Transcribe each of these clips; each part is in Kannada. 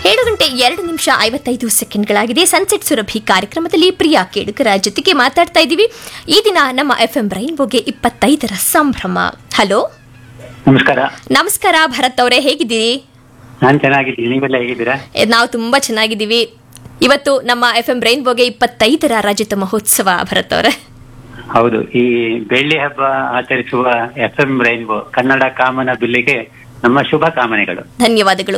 ಏಳು ಗಂಟೆ ಎರಡು ನಿಮಿಷ ಐವತ್ತೈದು ಸೆಕೆಂಡ್ಗಳಾಗಿದೆ ಸನ್ಸೆಟ್ ಸುರಭಿ ಕಾರ್ಯಕ್ರಮದಲ್ಲಿ ಪ್ರಿಯಾ ಕೇಡುಕರ ಜೊತೆಗೆ ಮಾತಾಡ್ತಾ ಇದ್ದೀವಿ ಈ ದಿನ ನಮ್ಮ ಎಫ್ ಎಂ ರೈನ್ಬೋಗೆ ಇಪ್ಪತ್ತೈದರ ಸಂಭ್ರಮ ಹಲೋ ನಮಸ್ಕಾರ ನಮಸ್ಕಾರ ಭರತ್ ಅವರೇ ಹೇಗಿದ್ದೀರಿ ನಾನ್ ಚೆನ್ನಾಗಿದ್ದೀನಿ ನೀವೆಲ್ಲ ಹೇಗಿದ್ದೀರಾ ಎ, ನಾವು ತುಂಬಾ ಚೆನ್ನಾಗಿದ್ದೀವಿ ಇವತ್ತು ನಮ್ಮ ಎಫ್ ಎಂ ರೈನ್ಬೋಗೆ ಇಪ್ಪತ್ತೈದರ ರಜತ ಮಹೋತ್ಸವ ಭರತ್ ಅವರೇ ಹೌದು ಈ ಬೆಳ್ಳಿ ಹಬ್ಬ ಆಚರಿಸುವ ಎಫ್ ಎಂ ರೈನ್ಬೋ ಕನ್ನಡ ಕಾಮನ ಬಿಲ್ಲಿಗೆ ನಮ್ಮ ಶುಭ ಕಾಮನೆಗಳು ಧನ್ಯವಾದಗಳು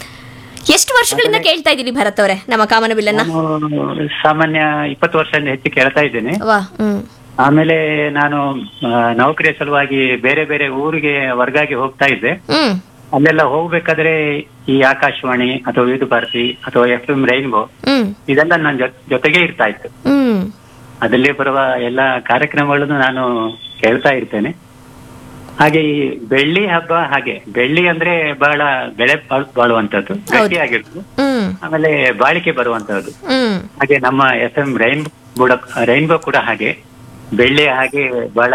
ಎಷ್ಟು ವರ್ಷಗಳಿಂದ ಕೇಳ್ತಾ ಇದ್ದೀರಿ ಭರತ್ ಅವರೇ ನಮ್ಮ ಕಾಮನ ಬಿಲ್ಲನ್ನ ನಾನು ಸಾಮಾನ್ಯ ಇಪ್ಪತ್ತು ವರ್ಷದಿಂದ ಹೆಚ್ಚು ಕೇಳ್ತಾ ಇದ್ದೇನೆ ವಾ ಹ್ಮ್ ಆಮೇಲೆ ನಾನು ಆ, ನೌಕರಿಯ ಸಲುವಾಗಿ ಬೇರೆ ಬೇರೆ ಊರಿಗೆ ವರ್ಗಾಗಿ ಹೋಗ್ತಾ ಇದ್ದೆ ಹ್ಮ್ ಅಲ್ಲೆಲ್ಲ ಹೋಗ್ಬೇಕಾದ್ರೆ ಈ ಆಕಾಶವಾಣಿ ಅಥವಾ ವಿವಿಧ ಭಾರತಿ ಅಥವಾ ಎಫ್ ಎಂ ರೈನ್ಬೋ ಹ್ಮ್ ಇದೆಲ್ಲ ನನ್ನ ಜೊ- ಜೊತೆಗೆ ಇರ್ತಾ ಇತ್ತು ಹ್ಮ್ ಅದರಲ್ಲಿ ಬರುವ ಎಲ್ಲ ಕಾರ್ಯಕ್ರಮಗಳನ್ನು ನಾನು ಕೇಳ್ತಾ ಇರ್ತೇನೆ ಹಾಗೆ ಈ ಬೆಳ್ಳಿ ಹಬ್ಬ ಹಾಗೆ ಬೆಳ್ಳಿ ಅಂದ್ರೆ ಬಹಳ ಬೆಳೆ ಬಾಳ್- ಬಾಳುವಂತದ್ದು ಗಟ್ಟಿಯಾಗಿರ್ತದೆ ಹ್ಮ್ ಆಮೇಲೆ ಬಾಳಿಕೆ ಬರುವಂತದ್ದು ಹ್ಮ್ ಹಾಗೆ ನಮ್ಮ ಎಫ್ ಎಂ ರೈನ್ ಬುಡ ರೈನ್ಬೋ ಕೂಡ ಹಾಗೆ ಬೆಳ್ಳಿ ಹಾಗೆ ಬಹಳ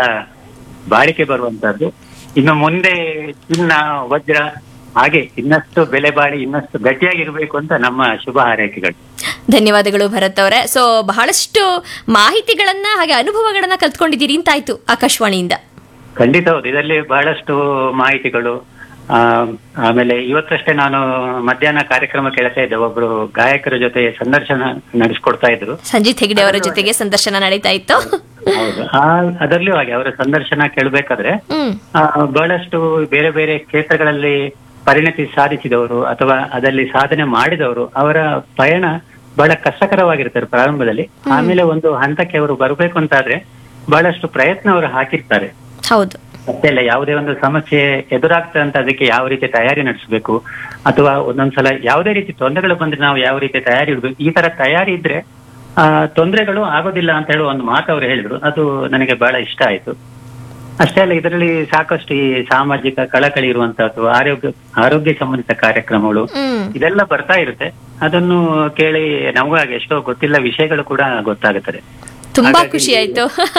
ಬಾಳಿಕೆ ಬರುವಂತದ್ದು ಇನ್ನು ಮುಂದೆ ಚಿನ್ನ ವಜ್ರ ಹಾಗೆ ಇನ್ನಷ್ಟು ಬೆಲೆ ಬಾಳಿ ಇನ್ನಷ್ಟು ಗಟ್ಟಿಯಾಗಿರ್ಬೇಕು ಅಂತ ನಮ್ಮ ಶುಭ ಹಾರೈಕೆಗಳು ಧನ್ಯವಾದಗಳು ಭರತ್ ಅವರೇ ಸೊ ಬಹಳಷ್ಟು ಮಾಹಿತಿಗಳನ್ನ ಹಾಗೆ ಅನುಭವಗಳನ್ನ ಕಲ್ತ್ಕೊಂಡಿದ್ದೀರಿ ಅಂತಾಯ್ತು ಆಕಾಶವಾಣಿಯಿಂದ ಖಂಡಿತ ಹೌದು ಇದರಲ್ಲಿ ಬಹಳಷ್ಟು ಮಾಹಿತಿಗಳು ಆ, ಆಮೇಲೆ ಇವತ್ತಷ್ಟೇ ನಾನು ಮಧ್ಯಾಹ್ನ ಕಾರ್ಯಕ್ರಮ ಕೇಳ್ತಾ ಇದ್ದೆ ಒಬ್ರು ಗಾಯಕರ ಜೊತೆ ಸಂದರ್ಶನ ನಡೆಸ್ಕೊಡ್ತಾ ಇದ್ರು ಸಂಜಿತ್ ಹೆಗ್ಡೆ ಅವರ ಜೊತೆಗೆ ಸಂದರ್ಶನ ನಡೀತಾ ಇತ್ತು ಹೌದು ಆ ಅದರಲ್ಲೂ ಹಾಗೆ ಅವರ ಸಂದರ್ಶನ ಕೇಳಬೇಕಾದ್ರೆ ಹ್ಮ್ ಬಹಳಷ್ಟು ಬೇರೆ ಬೇರೆ ಕ್ಷೇತ್ರಗಳಲ್ಲಿ ಪರಿಣತಿ ಸಾಧಿಸಿದವರು ಅಥವಾ ಅದರಲ್ಲಿ ಸಾಧನೆ ಮಾಡಿದವರು ಅವರ ಪಯಣ ಬಹಳ ಕಷ್ಟಕರವಾಗಿರ್ತಾರೆ ಪ್ರಾರಂಭದಲ್ಲಿ ಆಮೇಲೆ ಒಂದು ಹಂತಕ್ಕೆ ಅವರು ಬರಬೇಕು ಅಂತಾದ್ರೆ ಬಹಳಷ್ಟು ಪ್ರಯತ್ನ ಅವರು ಹಾಕಿರ್ತಾರೆ ಹೌದು ಅಷ್ಟೇ ಅಲ್ಲ ಯಾವುದೇ ಒಂದು ಸಮಸ್ಯೆ ಎದುರಾಗ್ತದೆ ಅಂತ ಅದಕ್ಕೆ ಯಾವ ರೀತಿ ತಯಾರಿ ನಡೆಸಬೇಕು ಅಥವಾ ಒಂದೊಂದ್ಸಲ ಯಾವುದೇ ರೀತಿ ತೊಂದರೆಗಳು ಬಂದ್ರೆ ನಾವು ಯಾವ ರೀತಿ ತಯಾರಿ ಇಡ್ಬೇಕು ಈ ತರ ತಯಾರಿ ಇದ್ರೆ ಆ ತೊಂದರೆಗಳು ಆಗೋದಿಲ್ಲ ಅಂತ ಹೇಳುವ ಒಂದು ಮಾತು ಅವರು ಹೇಳಿದ್ರು ಅದು ನನಗೆ ಬಹಳ ಇಷ್ಟ ಆಯ್ತು ಅಷ್ಟೇ ಅಲ್ಲ ಇದರಲ್ಲಿ ಸಾಕಷ್ಟು ಈ ಸಾಮಾಜಿಕ ಕಳಕಳಿ ಇರುವಂತಹದ್ದು ಆರೋಗ್ಯ ಆರೋಗ್ಯ ಸಂಬಂಧಿತ ಕಾರ್ಯಕ್ರಮಗಳು ಹ್ಮ್ ಇದೆಲ್ಲ ಬರ್ತಾ ಇರುತ್ತೆ ಅದನ್ನು ಕೇಳಿ ನಮಗೂ ಹಾಗೆ ಎಷ್ಟೋ ಗೊತ್ತಿಲ್ಲ ವಿಷಯಗಳು ಕೂಡ ಗೊತ್ತಾಗುತ್ತದೆ ತುಂಬಾ ಹಾಗಾಗಿ- ಖುಷಿ ಆಯ್ತು